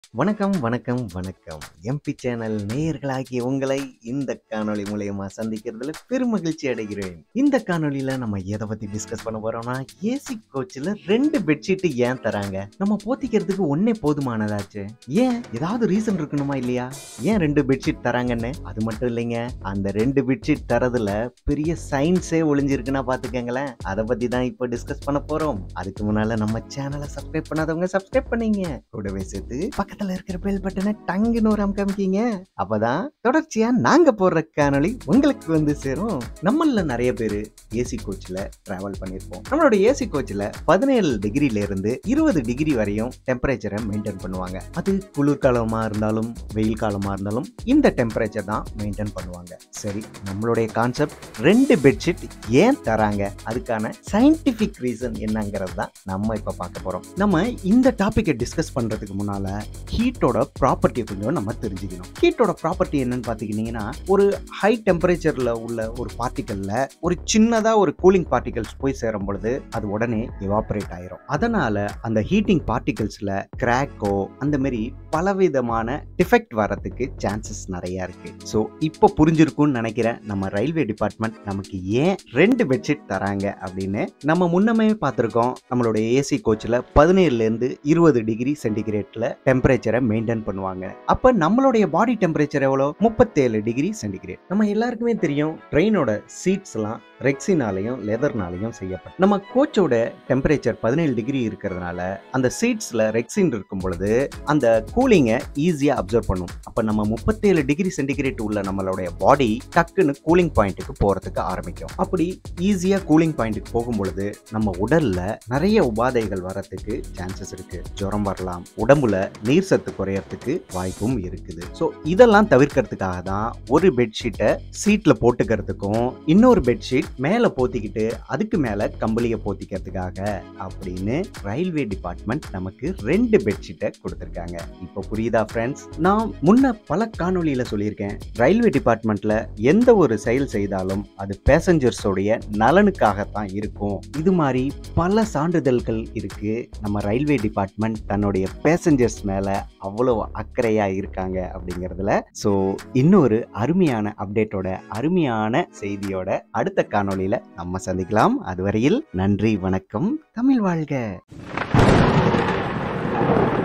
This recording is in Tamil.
வணக்கம் வணக்கம் வணக்கம் எம்பி சேனல் நேயர்களாகிய உங்களை இந்த காணொளி மூலயமா சந்திக்கிறதுல பெருமகிழ்ச்சி அடைகிறேன் இந்த காணொளியில நம்ம எதை பத்தி டிஸ்கஸ் பண்ண போறோம்னா ஏசி கோச்சில் ரெண்டு பெட்ஷீட் ஏன் தராங்க நம்ம போத்திக்கிறதுக்கு ஒன்னே போதுமானதாச்சு ஏன் ஏதாவது ரீசன் இருக்கணுமா இல்லையா ஏன் ரெண்டு பெட்ஷீட் தராங்கன்னு அது மட்டும் இல்லைங்க அந்த ரெண்டு பெட்ஷீட் தரதுல பெரிய சயின்ஸே ஒளிஞ்சிருக்குன்னா பாத்துக்கங்களேன் அதை பத்தி தான் இப்போ டிஸ்கஸ் பண்ண போறோம் அதுக்கு முன்னால நம்ம சேனலை சப்ஸ்கிரைப் பண்ணாதவங்க சப்ஸ்கிரைப் பண்ணீங்க கூடவே சேர்த்து பக்கத்துல இருக்கிற பெல் பட்டனை டங்குன்னு ஒரு அமுக்கமிக்கிங்க அப்பதான் தொடர்ச்சியா நாங்க போடுற காணொளி உங்களுக்கு வந்து சேரும் நம்மள நிறைய பேர் ஏசி கோச்ல டிராவல் பண்ணியிருப்போம் நம்மளோட ஏசி கோச்ல பதினேழு டிகிரில இருந்து இருபது டிகிரி வரையும் டெம்பரேச்சரை மெயின்டைன் பண்ணுவாங்க அது குளிர்காலமா இருந்தாலும் வெயில் காலமா இருந்தாலும் இந்த டெம்பரேச்சர் தான் மெயின்டைன் பண்ணுவாங்க சரி நம்மளுடைய கான்செப்ட் ரெண்டு பெட்ஷீட் ஏன் தராங்க அதுக்கான சயின்டிபிக் ரீசன் என்னங்கிறது தான் நம்ம இப்ப பார்க்க போறோம் நம்ம இந்த டாபிக்கை டிஸ்கஸ் பண்றதுக்கு முன்னால ஹீட்டோட ப்ராப்பர்ட்டி கொஞ்சம் நம்ம தெரிஞ்சுக்கணும் ஹீட்டோட ப்ராப்பர்ட்டி என்னன்னு பார்த்துக்கிட்டிங்கன்னா ஒரு ஹை டெம்பரேச்சரில் உள்ள ஒரு பார்ட்டிக்கலில் ஒரு சின்னதாக ஒரு கூலிங் பார்ட்டிகல்ஸ் போய் சேரும் பொழுது அது உடனே எவாபரேட் ஆயிரும் அதனால அந்த ஹீட்டிங் பார்ட்டிகல்ஸில் கிராக்கோ அந்த மாதிரி பலவிதமான டிஃபெக்ட் வரதுக்கு சான்சஸ் நிறைய இருக்கு ஸோ இப்போ புரிஞ்சிருக்கும்னு நினைக்கிறேன் நம்ம ரயில்வே டிபார்ட்மெண்ட் நமக்கு ஏன் ரெண்டு பெட்ஷீட் தராங்க அப்படின்னு நம்ம முன்னமே பார்த்துருக்கோம் நம்மளோட ஏசி கோச்சில் பதினேழுலேருந்து இருபது டிகிரி சென்டிகிரேட்ல டெம்பரேச்சரை மெயின்டைன் பண்ணுவாங்க அப்ப நம்மளுடைய பாடி டெம்பரேச்சர் எவ்வளோ முப்பத்தேழு டிகிரி சென்டிகிரேட் நம்ம எல்லாருக்குமே தெரியும் ட்ரெயினோட சீட்ஸ் எல்லாம் ரெக்ஸினாலையும் லெதர்னாலையும் செய்யப்படும் நம்ம கோச்சோட டெம்பரேச்சர் பதினேழு டிகிரி இருக்கிறதுனால அந்த சீட்ஸ்ல ரெக்ஸின் இருக்கும் பொழுது அந்த கூலிங்கை ஈஸியா அப்சர்வ் பண்ணும் அப்ப நம்ம முப்பத்தேழு டிகிரி சென்டிகிரேட் உள்ள நம்மளுடைய பாடி டக்குன்னு கூலிங் பாயிண்ட்டுக்கு போறதுக்கு ஆரம்பிக்கும் அப்படி ஈஸியா கூலிங் பாயிண்ட்டுக்கு போகும் பொழுது நம்ம உடல்ல நிறைய உபாதைகள் வரத்துக்கு சான்சஸ் இருக்கு ஜுரம் வரலாம் உடம்புல நீர் சத்து குறையறதுக்கு வாய்ப்பும் இருக்குது ஸோ இதெல்லாம் தவிர்க்கிறதுக்காக தான் ஒரு பெட்ஷீட்டை சீட்ல போட்டுக்கிறதுக்கும் இன்னொரு பெட்ஷீட் மேலே போத்திக்கிட்டு அதுக்கு மேலே கம்பளியை போத்திக்கிறதுக்காக அப்படின்னு ரயில்வே டிபார்ட்மெண்ட் நமக்கு ரெண்டு பெட்ஷீட்டை கொடுத்துருக்காங்க இப்போ புரியுதா ஃப்ரெண்ட்ஸ் நான் முன்ன பல காணொளியில் சொல்லியிருக்கேன் ரயில்வே டிபார்ட்மெண்ட்ல எந்த ஒரு செயல் செய்தாலும் அது பேசஞ்சர்ஸோடைய நலனுக்காகத்தான் இருக்கும் இது மாதிரி பல சான்றிதழ்கள் இருக்கு நம்ம ரயில்வே டிபார்ட்மெண்ட் தன்னுடைய பேசஞ்சர்ஸ் மேல அவ்வளோ அக்கறையா இருக்காங்க அப்படிங்கிறதுல ஸோ இன்னொரு அருமையான அப்டேட்டோட அருமையான செய்தியோட அடுத்த காணொளியில நம்ம சந்திக்கலாம் அதுவரையில் நன்றி வணக்கம் தமிழ் வாழ்க